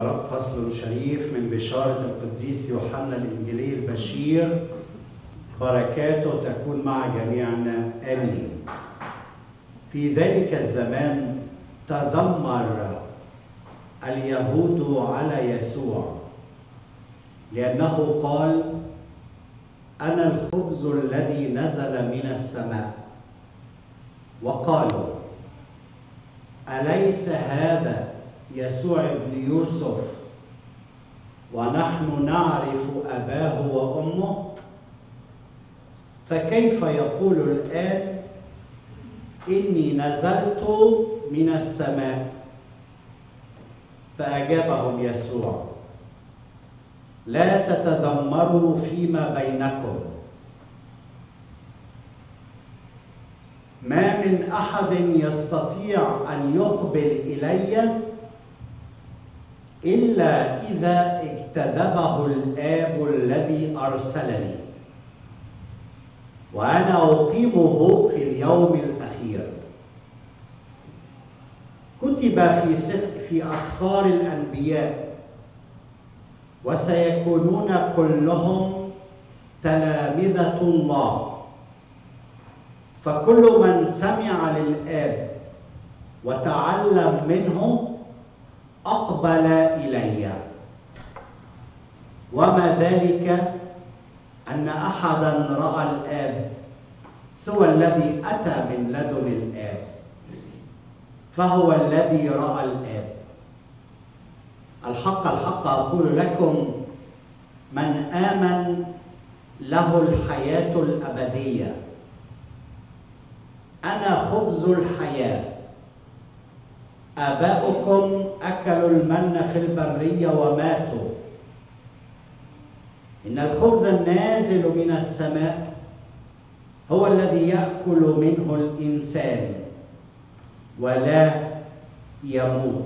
فصل شريف من بشارة القديس يوحنا الإنجيلي البشير بركاته تكون مع جميعنا آمين في ذلك الزمان تذمر اليهود على يسوع لأنه قال أنا الخبز الذي نزل من السماء وقالوا أليس هذا يسوع ابن يوسف ونحن نعرف أباه وأمه فكيف يقول الآن إني نزلت من السماء فأجابهم يسوع لا تتذمروا فيما بينكم ما من احد يستطيع ان يقبل الي الا اذا اجتذبه الاب الذي ارسلني وانا اقيمه في اليوم الاخير كتب في في اسفار الانبياء وسيكونون كلهم تلامذه الله فكل من سمع للآب وتعلم منه أقبل إلي وما ذلك أن أحدا رأى الآب سوى الذي أتى من لدن الآب فهو الذي رأى الآب الحق الحق أقول لكم من آمن له الحياة الأبدية أنا خبز الحياة آباؤكم أكلوا المن في البرية وماتوا إن الخبز النازل من السماء هو الذي يأكل منه الإنسان ولا يموت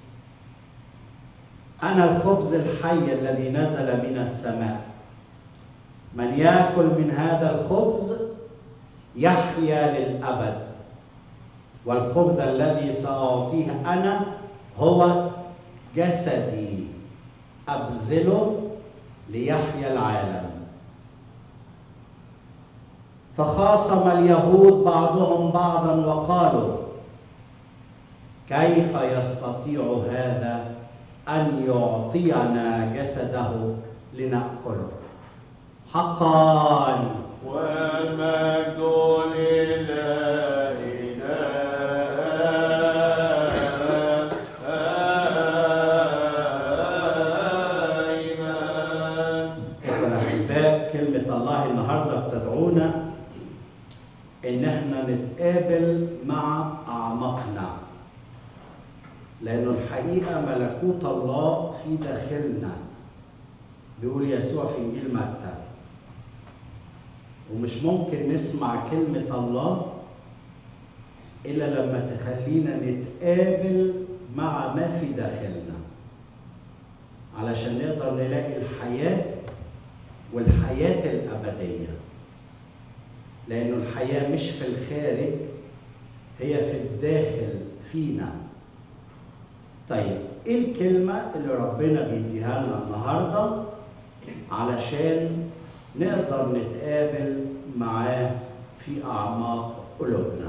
أنا الخبز الحي الذي نزل من السماء من يأكل من هذا الخبز يحيا للأبد والخبز الذي سأعطيه أنا هو جسدي أبذله ليحيا العالم فخاصم اليهود بعضهم بعضا وقالوا كيف يستطيع هذا أن يعطينا جسده لنأكله حقا والمجد لله دائما إخوة الأحباء كلمة الله النهاردة بتدعونا إن إحنا نتقابل مع أعماقنا لأنه الحقيقة ملكوت الله في داخلنا بيقول يسوع في إنجيل متى ومش ممكن نسمع كلمة الله إلا لما تخلينا نتقابل مع ما في داخلنا علشان نقدر نلاقي الحياة والحياة الأبدية لأنه الحياة مش في الخارج هي في الداخل فينا طيب إيه الكلمة اللي ربنا بيديها لنا النهاردة علشان نقدر نتقابل معاه في أعماق قلوبنا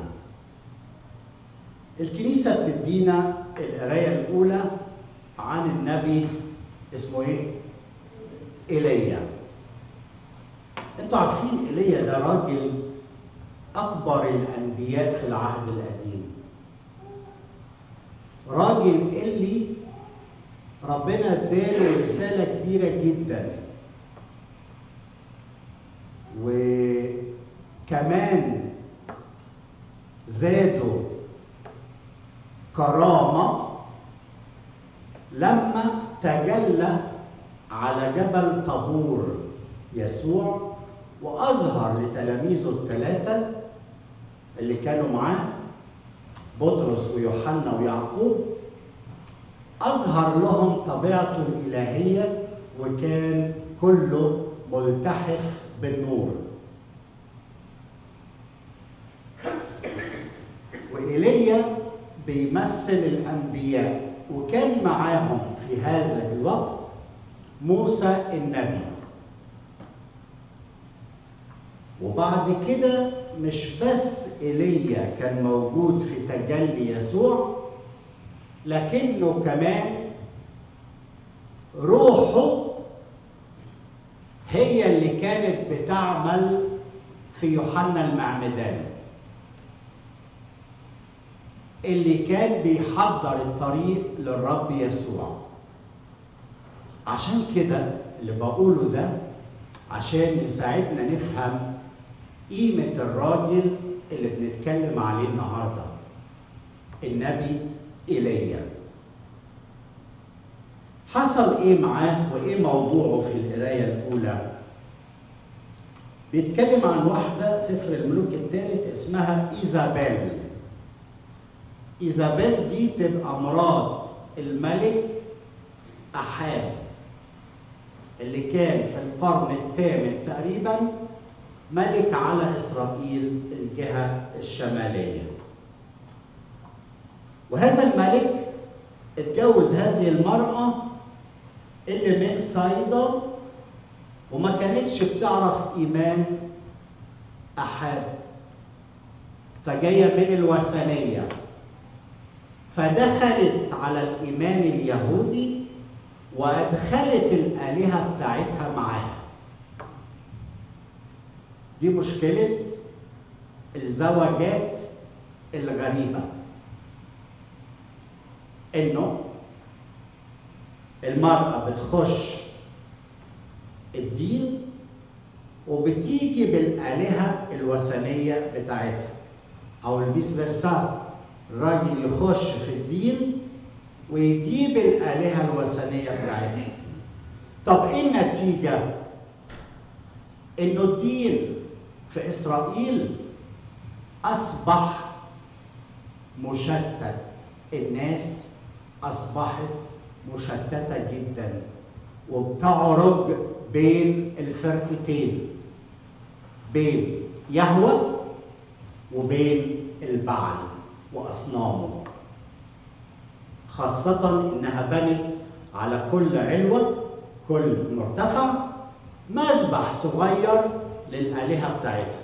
الكنيسة بتدينا القراية الأولى عن النبي اسمه إيه؟ إيليا انتوا عارفين ايليا ده راجل اكبر الانبياء في العهد القديم راجل اللي ربنا اداله رساله كبيره جدا وكمان زادوا كرامه لما تجلى على جبل طابور يسوع واظهر لتلاميذه الثلاثه اللي كانوا معاه بطرس ويوحنا ويعقوب اظهر لهم طبيعته الالهيه وكان كله ملتحف بالنور وإيليا بيمثل الأنبياء وكان معاهم في في هذا الوقت موسى النبي وبعد كده مش بس ايليا كان موجود في تجلي يسوع لكنه كمان روحه هي اللي كانت بتعمل في يوحنا المعمدان اللي كان بيحضر الطريق للرب يسوع عشان كده اللي بقوله ده عشان يساعدنا نفهم قيمة الراجل اللي بنتكلم عليه النهارده النبي ايليا حصل ايه معاه وايه موضوعه في القرايه الاولى بيتكلم عن واحده سفر الملوك الثالث اسمها ايزابيل ايزابيل دي تبقى مرات الملك احاب اللي كان في القرن الثامن تقريبا ملك على اسرائيل الجهه الشماليه وهذا الملك اتجوز هذه المرأة اللي من صيدا وما كانتش بتعرف إيمان أحاب فجاية من الوثنية فدخلت على الإيمان اليهودي وأدخلت الآلهة بتاعتها معاها دي مشكلة الزواجات الغريبة انه المرأة بتخش الدين وبتيجي بالآلهة الوثنية بتاعتها أو الفيس فيرسا الراجل يخش في الدين ويجيب الآلهة الوثنية بتاعتها طب إيه النتيجة؟ إنه الدين في إسرائيل أصبح مشتت الناس أصبحت مشتتة جدا وبتعرج بين الفرقتين بين يهوى وبين البعل وأصنامه خاصة إنها بنت على كل علوة كل مرتفع مذبح صغير للآلهة بتاعتها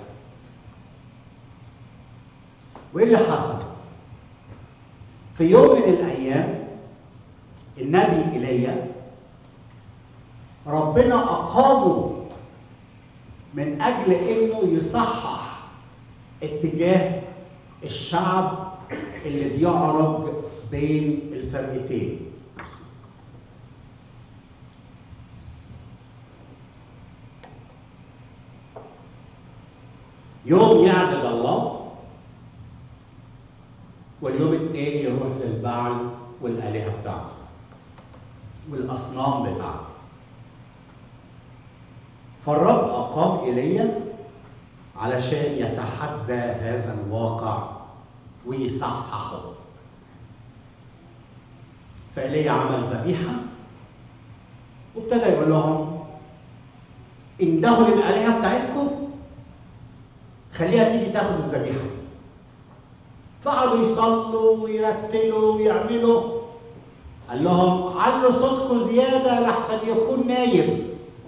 وإيه اللي حصل؟ في يوم من الايام النبي ايليا ربنا اقامه من اجل انه يصحح اتجاه الشعب اللي بيعرج بين الفرقتين يوم يعبد الله واليوم التاني يروح للبعل والآلهة بتاعته والأصنام بتاعته فالرب أقام إيليا علشان يتحدى هذا الواقع ويصححه فإيليا عمل ذبيحة وابتدى يقول لهم اندهوا للآلهة بتاعتكم خليها تيجي تاخد الذبيحة دي فقعدوا يصلوا ويرتلوا ويعملوا قال لهم علوا صوتكم زياده لحسن يكون نايم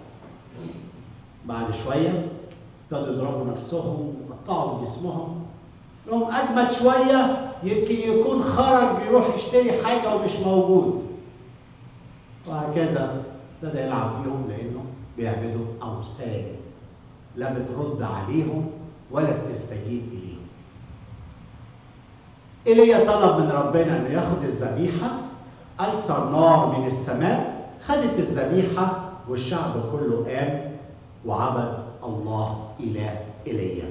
بعد شويه ابتدوا يضربوا نفسهم ويقطعوا جسمهم لهم اجمد شويه يمكن يكون خرج يروح يشتري حاجه ومش موجود وهكذا ابتدى يلعب بيهم لانه بيعبدوا اوثان لا بترد عليهم ولا بتستجيب اليهم ايليا طلب من ربنا انه ياخد الذبيحه ألسر نار من السماء خدت الذبيحه والشعب كله قام وعبد الله اله ايليا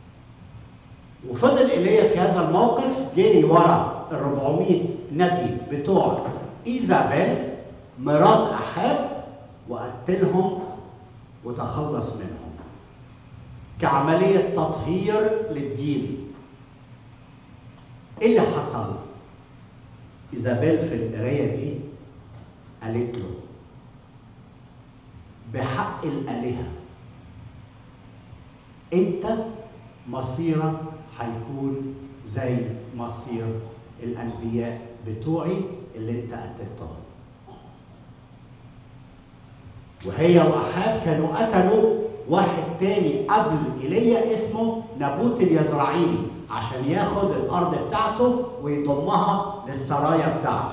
وفضل ايليا في هذا الموقف جري ورا ال 400 نبي بتوع ايزابيل مرات احاب وقتلهم وتخلص منهم كعمليه تطهير للدين ايه اللي حصل؟ ايزابيل في القرايه دي قالت له بحق الالهه انت مصيرك هيكون زي مصير الانبياء بتوعي اللي انت قتلتهم وهي واحاب كانوا قتلوا واحد تاني قبل ايليا اسمه نابوت اليزرعيلي عشان ياخد الارض بتاعته ويضمها للسرايا بتاعته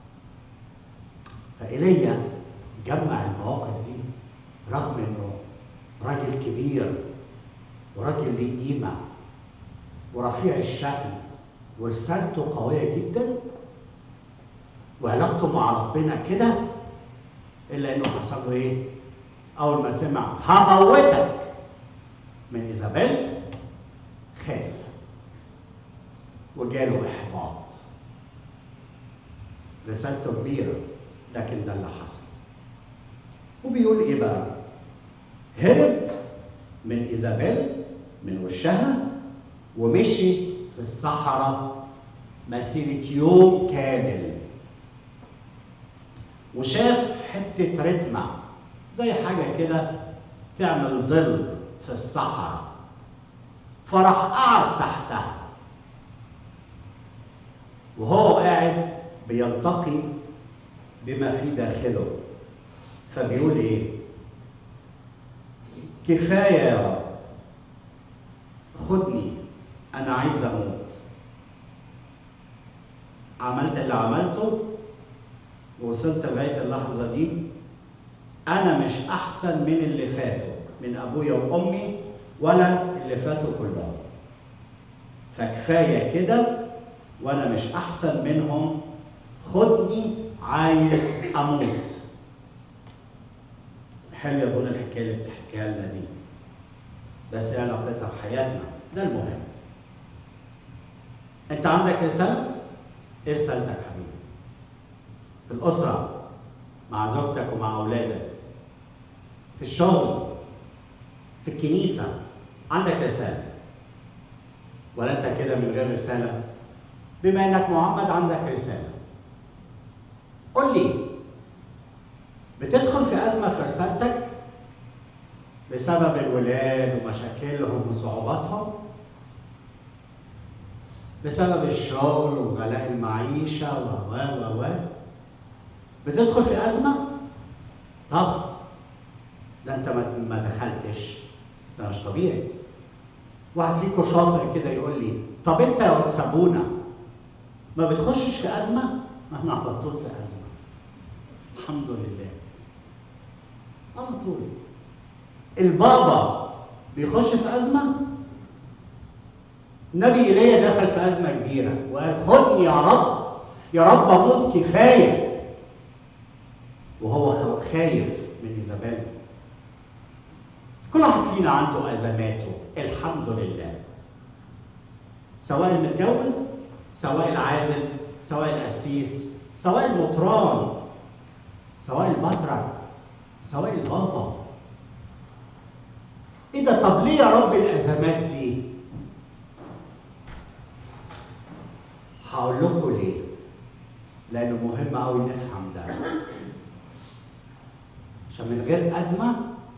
فايليا جمع المواقف دي رغم انه راجل كبير وراجل ليه قيمه ورفيع الشأن ورسالته قويه جدا وعلاقته مع ربنا كده الا انه حصل له ايه؟ اول ما سمع هموتك من ايزابيل خاف وجاله احباط رسالته كبيره لكن ده اللي حصل وبيقول ايه بقى؟ هرب من ايزابيل من وشها ومشي في الصحراء مسيرة يوم كامل وشاف حتة رتمة زي حاجة كده تعمل ظل في الصحراء فراح قعد تحتها وهو قاعد بيلتقي بما في داخله فبيقول ايه كفايه يا رب خدني انا عايز اموت عملت اللي عملته ووصلت لغايه اللحظه دي انا مش احسن من اللي فاتوا من ابويا وامي ولا اللي فاتوا كلهم فكفايه كده وانا مش احسن منهم خدني عايز اموت حلو يا ابونا الحكايه اللي بتحكيها لنا دي بس ايه علاقتها بحياتنا ده المهم انت عندك رساله ايه رسالتك حبيبي في الاسره مع زوجتك ومع اولادك في الشغل في الكنيسه عندك رساله ولا انت كده من غير رساله بما انك معمد عندك رساله قول لي بتدخل في ازمه في رسالتك بسبب الولاد ومشاكلهم وصعوباتهم بسبب الشغل وغلاء المعيشه و و و بتدخل في ازمه طبعا ده انت ما ما دخلتش ده مش طبيعي واحد فيكم شاطر كده يقول لي طب انت يا سابونا ما بتخشش في ازمه ما احنا على طول في ازمه الحمد لله على طول البابا بيخش في ازمه النبي ايليا دخل في ازمه كبيره وقال خدني يا رب يا رب اموت كفايه وهو خايف من ايزابيل كل واحد فينا عنده ازماته الحمد لله سواء المتجوز سواء العازل سواء القسيس سواء المطران سواء البطرك سواء البابا ايه ده طب ليه يا رب الازمات دي هقول لكم ليه لانه مهم قوي نفهم ده عشان من غير ازمه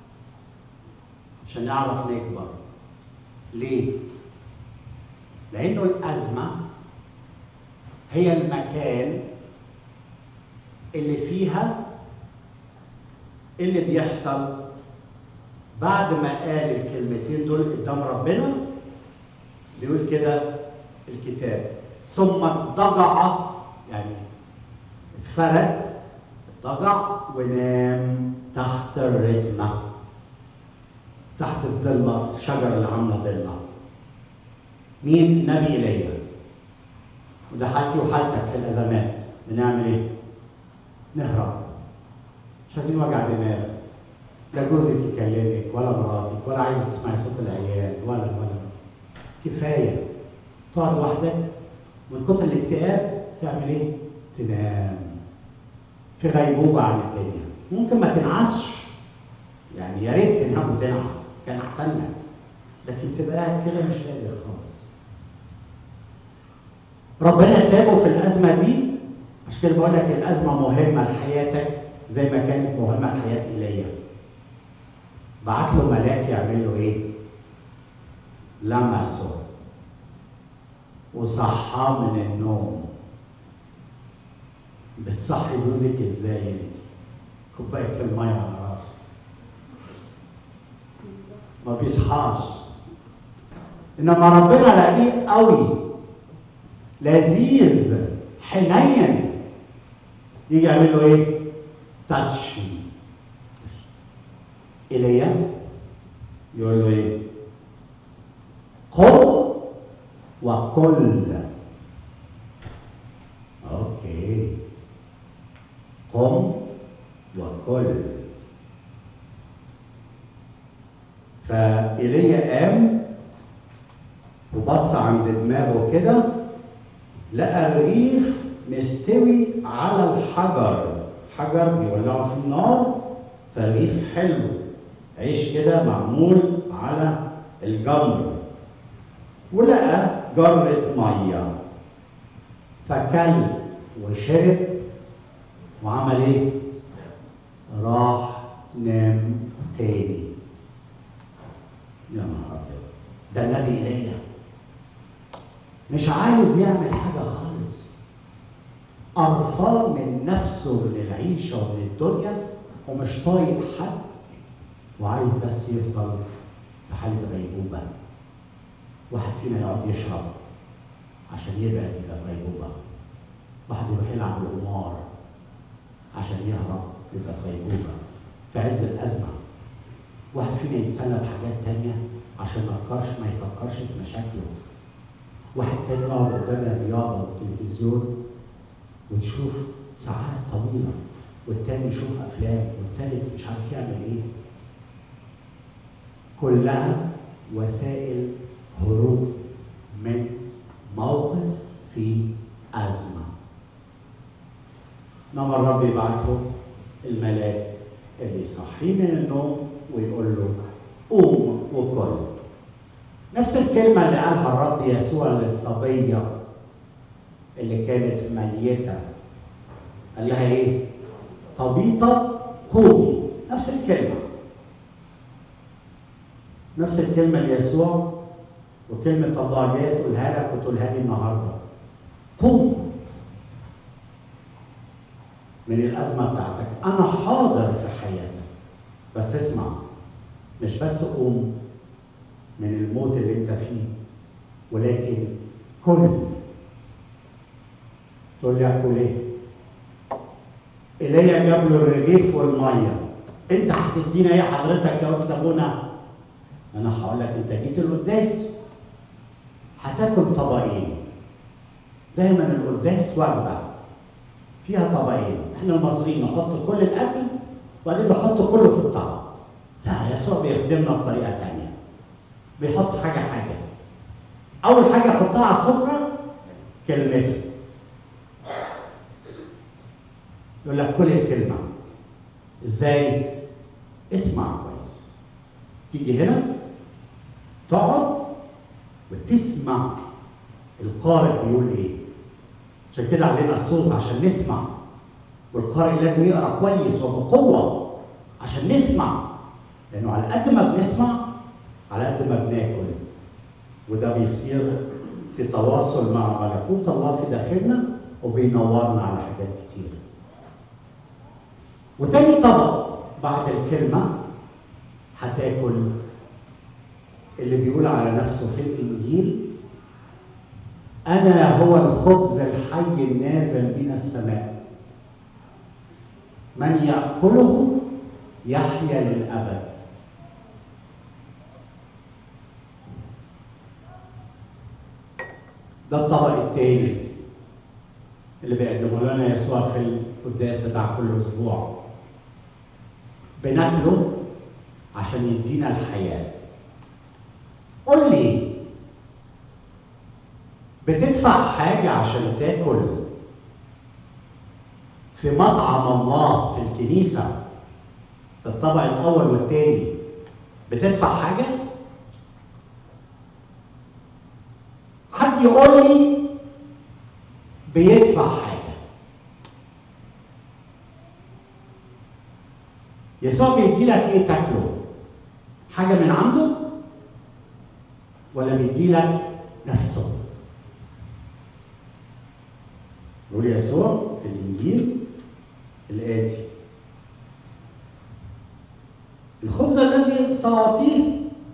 عشان نعرف نكبر ليه لانه الازمه هي المكان اللي فيها اللي بيحصل بعد ما قال الكلمتين دول قدام ربنا بيقول كده الكتاب ثم اضطجع يعني اتفرد اضطجع ونام تحت الرتمة تحت الضلة الشجرة اللي عاملة ضلة مين نبي إيليا وده حالتي وحالتك في الأزمات بنعمل إيه؟ نهرب مش عايزين وجع دماغ لا جوزك يكلمك ولا مراتك ولا عايزه تسمعي صوت العيال ولا ولا كفايه تقعد لوحدك من كتر الاكتئاب تعمل ايه؟ تنام في غيبوبه عن الدنيا ممكن ما تنعسش يعني يا ريت تنام وتنعس كان احسن لك لكن تبقى قاعد كده مش قادر خالص ربنا سابه في الازمه دي عشان كده بقول لك الازمه مهمه لحياتك زي ما كانت مهمه لحياه ايليا بعت له ملاك يعمل له ايه؟ لمسه وصحاه من النوم بتصحي جوزك ازاي انت؟ كوبايه الميه على راسه ما بيصحاش انما ربنا رقيق قوي لذيذ حنين يجي يعمل له ايه؟ تاتش ايليا يقول له ايه؟ قم وكل اوكي قم وكل فايليا قام وبص عند دماغه كده لقى رغيف مستوي على الحجر حجر بيولعوا في النار فرغيف حلو عيش كده معمول على الجمر ولقى جرة مية فكل وشرب وعمل ايه؟ راح نام تاني يا نهار ابيض ده النبي ايليا مش عايز يعمل حاجه خالص قرفان من نفسه من العيشه ومن الدنيا ومش طايق حد وعايز بس يفضل في حاله غيبوبه واحد فينا يقعد يشرب عشان يبعد يبقى في غيبوبه واحد يروح يلعب القمار عشان يهرب يبقى في غيبوبه في عز الازمه واحد فينا يتسلى بحاجات تانية عشان ما يفكرش ما يفكرش في مشاكله واحد تاني يقعد قدام الرياضة والتلفزيون ويشوف ساعات طويلة والتاني يشوف أفلام والتالت مش عارف يعمل إيه كلها وسائل هروب من موقف في أزمة إنما الرب يبعت له الملاك اللي يصحيه من النوم ويقول له قوم وكل نفس الكلمة اللي قالها الرب يسوع للصبية اللي كانت ميتة قال لها ايه؟ طبيطة قومي نفس الكلمة نفس الكلمة ليسوع وكلمة الله جاية تقولها لك وتقولها لي النهاردة قوم من الأزمة بتاعتك أنا حاضر في حياتك بس اسمع مش بس قوم من الموت اللي انت فيه ولكن كل تقول لي اكل ايه؟ ايليا جاب له الرغيف والميه انت هتدينا ايه حضرتك يا واد سابونا؟ انا هقول لك انت جيت القداس هتاكل طبقين دايما القداس وجبه فيها طبقين احنا المصريين نحط كل الاكل وبعدين نحط كله في الطبق لا يسوع بيخدمنا بطريقه ثانيه بيحط حاجه حاجه اول حاجه يحطها على السفره كلمته يقول لك كل الكلمه ازاي اسمع كويس تيجي هنا تقعد وتسمع القارئ بيقول ايه عشان كده علينا الصوت عشان نسمع والقارئ لازم يقرا كويس وبقوه عشان نسمع لانه على قد ما بنسمع على قد ما بناكل وده بيصير في تواصل مع ملكوت الله في داخلنا وبينورنا على حاجات كتير وتاني طبق بعد الكلمة هتاكل اللي بيقول على نفسه في الإنجيل أنا هو الخبز الحي النازل من السماء من يأكله يحيا للأبد ده الطبق التاني اللي بيقدمه لنا يسوع في القداس بتاع كل اسبوع بناكله عشان يدينا الحياه قول لي بتدفع حاجه عشان تاكل في مطعم الله في الكنيسه في الطبق الاول والثاني بتدفع حاجه حد يقول لي بيدفع حاجة يسوع بيدي لك ايه تاكله؟ حاجة من عنده؟ ولا بيدي لك نفسه؟ يقول يسوع في الإنجيل الآتي الخبز الذي سأعطيه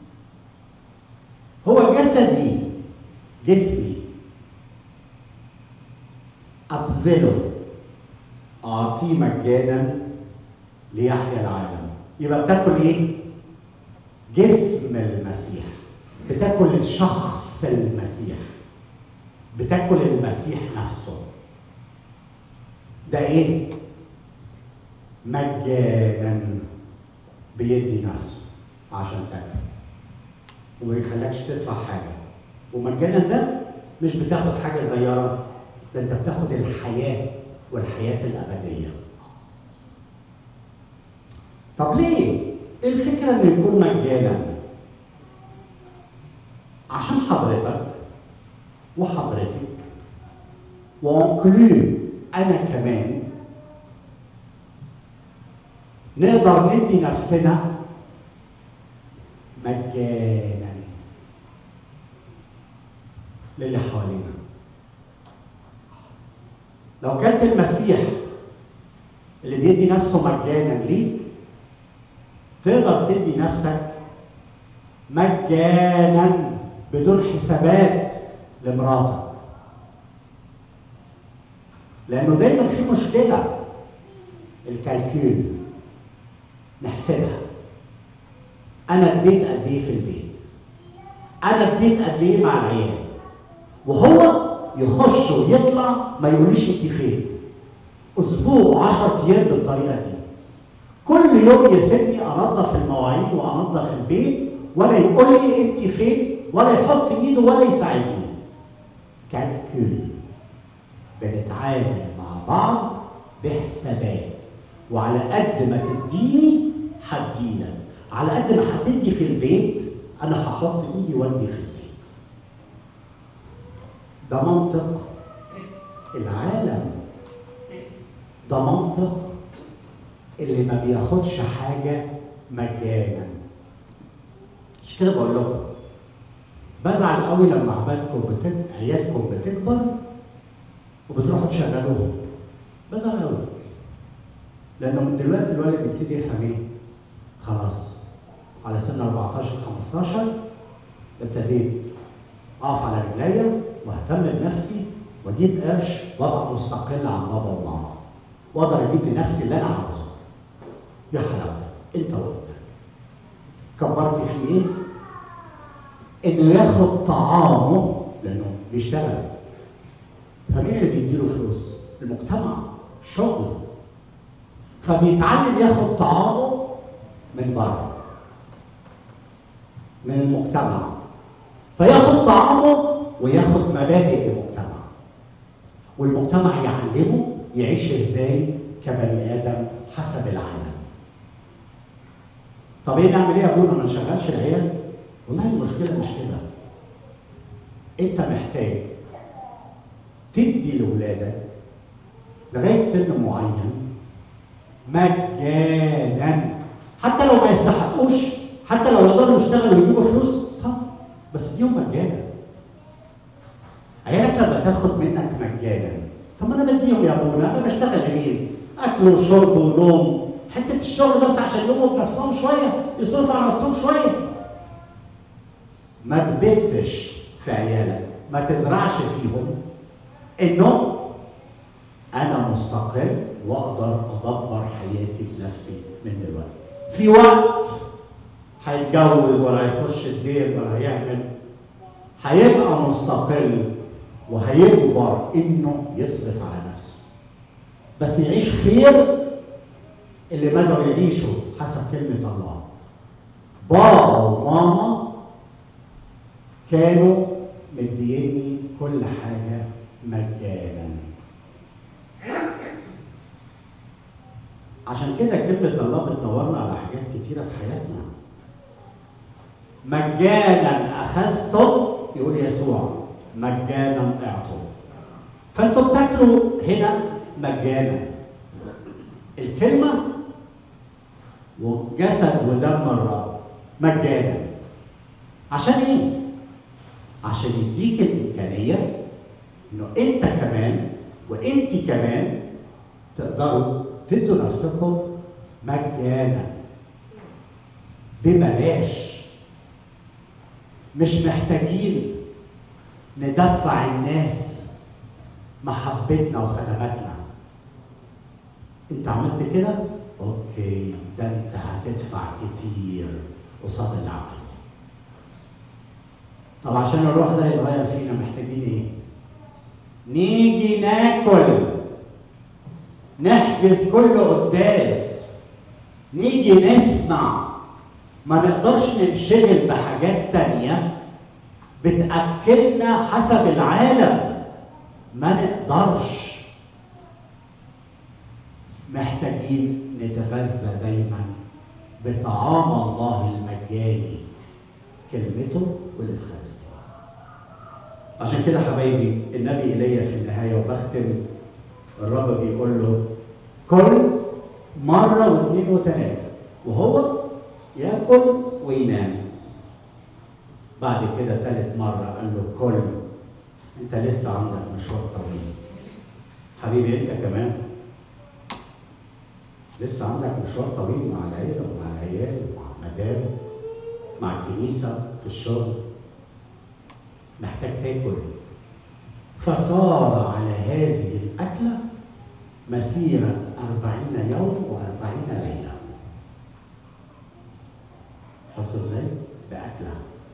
هو جسدي جسمي أبذله أعطيه مجانا ليحيا العالم يبقى بتاكل إيه؟ جسم المسيح بتاكل الشخص المسيح بتاكل المسيح نفسه ده ايه مجانا بيدي نفسه عشان تاكل وما يخليكش تدفع حاجه ومجانا ده مش بتاخد حاجه صغيره ده انت بتاخد الحياه والحياه الابديه طب ليه ايه الفكره انه يكون مجانا عشان حضرتك وحضرتك وانكلو انا كمان نقدر ندي نفسنا مجانا للي حوالينا لو كانت المسيح اللي بيدي نفسه مجانا ليك تقدر تدي نفسك مجانا بدون حسابات لمراتك لانه دايما في مشكله الكالكول نحسبها انا اديت قد ايه في البيت انا اديت قد ايه مع العيال وهو يخش ويطلع ما يقوليش انت فين اسبوع 10 ايام بالطريقه دي كل يوم يسيبني انظف المواعين وانظف البيت ولا يقول لي انت فين ولا يحط ايده ولا يساعدني كالكول بنتعامل مع بعض بحسابات وعلى قد ما تديني هديلك على قد ما هتدي في البيت انا هحط ايدي وادي في البيت ده منطق العالم ده منطق اللي ما بياخدش حاجه مجانا مش كده بقول لكم بزعل قوي لما عبالكم بتك... عيالكم بتكبر وبتروحوا تشغلوهم بزعل قوي لانه من دلوقتي الولد بيبتدي يفهم ايه خلاص على سن 14 15 ابتديت اقف على رجليا واهتم بنفسي واجيب قرش وابقى مستقل عن بابا وماما واقدر اجيب لنفسي اللي انا عاوزه يا حلاوتك انت وابنك كبرت فيه ايه؟ انه ياخد طعامه لانه بيشتغل فمين اللي بيديله فلوس؟ المجتمع الشغل فبيتعلم ياخد طعامه من بره من المجتمع فياخد طعامه وياخد مبادئ المجتمع والمجتمع يعلمه يعيش ازاي كبني ادم حسب العالم طب ايه نعمل ايه يا ابونا ما نشغلش العيال والله المشكله مش كده انت محتاج تدي لاولادك لغايه سن معين مجانا حتى لو ما يستحقوش حتى لو يقدروا يشتغلوا ويجيبوا فلوس طب بس اديهم مجانا عيالك لما تاخد منك مجانا طب ما انا بديهم يا ابونا انا بشتغل لمين؟ اكل وشرب ونوم حته الشغل بس عشان يقوموا بنفسهم شويه يصرفوا على نفسهم شويه ما تبسش في عيالك ما تزرعش فيهم انه انا مستقل واقدر ادبر حياتي بنفسي من دلوقتي في وقت هيتجوز ولا هيخش الدين ولا هيعمل هيبقى مستقل وهيكبر انه يصرف على نفسه بس يعيش خير اللي بدأوا يعيشوا حسب كلمة الله بابا وماما كانوا مديني كل حاجة مجانا عشان كده كلمة الله بتدورنا على حاجات كتيرة في حياتنا مجانا أخذتم يقول يسوع مجانا اعطوا فانتوا بتاكلوا هنا مجانا الكلمة وجسد ودم الرب مجانا عشان ايه؟ عشان يديك الإمكانية إنه أنت كمان وأنت كمان تقدروا تدوا نفسكم مجانا ببلاش مش محتاجين ندفع الناس محبتنا وخدماتنا انت عملت كده اوكي ده انت هتدفع كتير قصاد العمل طب عشان الروح ده يتغير فينا محتاجين ايه نيجي ناكل نحجز كل قداس نيجي نسمع ما نقدرش ننشغل بحاجات تانية بتأكلنا حسب العالم ما نقدرش محتاجين نتغذى دايما بطعام الله المجاني كلمته والإفخارستية عشان كده حبايبي النبي إيليا في النهاية وبختم الرب بيقول له كل مرة واثنين وثلاثة وهو ياكل وينام بعد كده ثالث مرة قال له كل انت لسه عندك مشوار طويل حبيبي انت كمان لسه عندك مشوار طويل مع العيلة ومع العيال ومع المدام مع الكنيسة في الشغل محتاج تاكل فصار على هذه الأكلة مسيرة أربعين يوم وأربعين ليلة شفتوا ازاي؟ بأكلة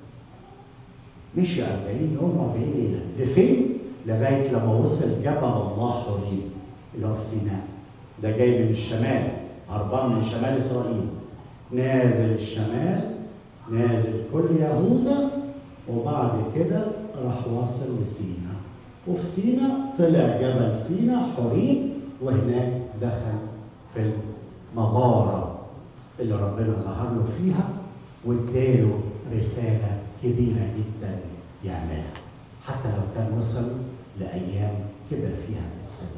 مشي 40 يوم و40 ليلة لفين؟ لغاية لما وصل جبل الله حريم اللي هو في سيناء ده جاي من الشمال هربان من شمال إسرائيل نازل الشمال نازل كل يهوذا وبعد كده راح واصل لسينا وفي سينا طلع جبل سينا حريم وهناك دخل في المغارة اللي ربنا ظهر له فيها واداله رسالة كبيرة جدا يعملها حتى لو كان وصل لأيام كبر فيها في السن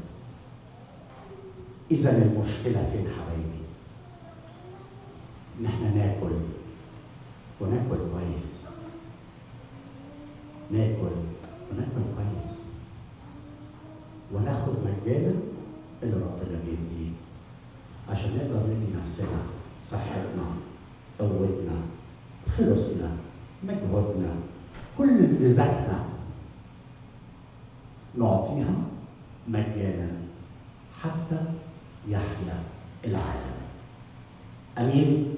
إذا المشكلة فين حبايبي؟ إن إحنا ناكل وناكل كويس ناكل وناكل كويس وناخد مجانا اللي ربنا بيديه عشان نقدر ندي نفسنا صحتنا قوتنا فلوسنا مجهودنا كل اللي ذاتنا نعطيها مجانا حتى يحيا العالم امين